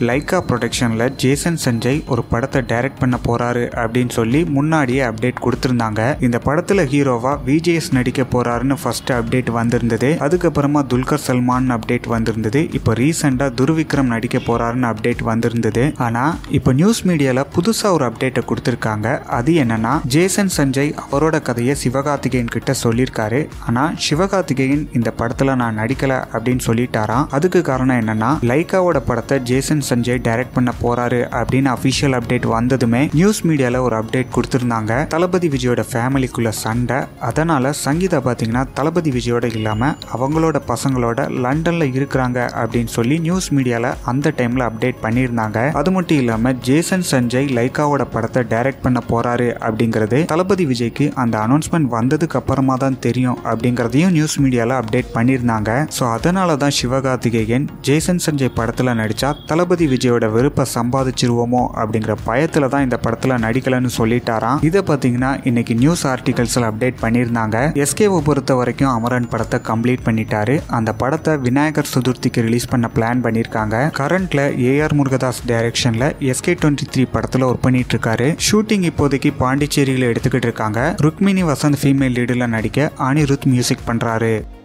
Lyca ப்ரொடக்ஷனில் Jason Sanjay ஒரு படத்தை டைரக்ட் பண்ண போறாரு அப்படின்னு சொல்லி முன்னாடியே அப்டேட் கொடுத்துருந்தாங்க இந்த படத்தில் ஹீரோவா விஜேஎஸ் நடிக்க போறாருன்னு ஃபர்ஸ்ட் அப்டேட் வந்திருந்தது அதுக்கப்புறமா துல்கர் சல்மான் அப்டேட் வந்திருந்தது இப்போ ரீசெண்டாக துருவிக்ரம் நடிக்க போறாருன்னு அப்டேட் வந்திருந்தது ஆனால் இப்போ நியூஸ் மீடியாவில் புதுசாக ஒரு அப்டேட்டை கொடுத்துருக்காங்க அது என்னன்னா ஜேசன் சஞ்சய் அவரோட கதையை சிவகார்த்திகேயன் கிட்ட சொல்லியிருக்காரு ஆனால் சிவகார்த்திகேயன் இந்த படத்தில் நான் நடிக்கல அப்படின்னு சொல்லிட்டாராம் அதுக்கு காரணம் என்னன்னா லைக்காவோட படத்தை ஜேசன் சஞ்சய் டைரக்ட் பண்ண போறாரு அப்படின்னு அஃபிஷியல் அப்டேட் வந்ததுமே நியூஸ் மீடியால ஒரு அப்டேட் கொடுத்துருந்தாங்க தளபதி விஜயோட ஃபேமிலிக்குள்ள சண்டை அதனால சங்கீதா பாத்தீங்கன்னா தளபதி விஜயோட இல்லாம அவங்களோட பசங்களோட லண்டன்ல இருக்கிறாங்க அப்படின்னு சொல்லி நியூஸ் மீடியால அந்த டைம்ல அப்டேட் பண்ணியிருந்தாங்க அது மட்டும் இல்லாம ஜேசன் சஞ்சய் லைக்காவோட படத்தை டைரக்ட் பண்ண போறாரு அப்படிங்கிறது தளபதி விஜய்க்கு அந்த அனௌன்ஸ்மெண்ட் வந்ததுக்கு அப்புறமா தான் தெரியும் அப்படிங்கிறதையும் நியூஸ் மீடியால அப்டேட் பண்ணியிருந்தாங்க ஸோ அதனால தான் சிவகார்த்திகேயன் ஜேசன் சஞ்சய் படத்தில் நடித்தா தளபதி விஜயோட விருப்பை சம்பாதிச்சிருவோமோ அப்படிங்கிற பயத்தில் தான் இந்த படத்தில் நடிக்கலன்னு சொல்லிட்டாராம் இதை பார்த்தீங்கன்னா இன்னைக்கு நியூஸ் ஆர்டிகல்ஸில் அப்டேட் பண்ணியிருந்தாங்க எஸ்கேவை பொறுத்த வரைக்கும் அமரன் படத்தை கம்ப்ளீட் பண்ணிட்டாரு அந்த படத்தை விநாயகர் சதுர்த்திக்கு ரிலீஸ் பண்ண பிளான் பண்ணியிருக்காங்க கரண்ட்ல ஏஆர் முருகதாஸ் டைரக்ஷனில் எஸ்கே டுவெண்ட்டி த்ரீ படத்தில் ஒர்க் பண்ணிட்டு இருக்காரு ஷூட்டிங் இப்போதைக்கு பாண்டிச்சேரியில் எடுத்துக்கிட்டு இருக்காங்க ருக்மினி வசந்த் ஃபீமேல் லீடில் நடிக்க அனிருத் மியூசிக் பண்ணுறாரு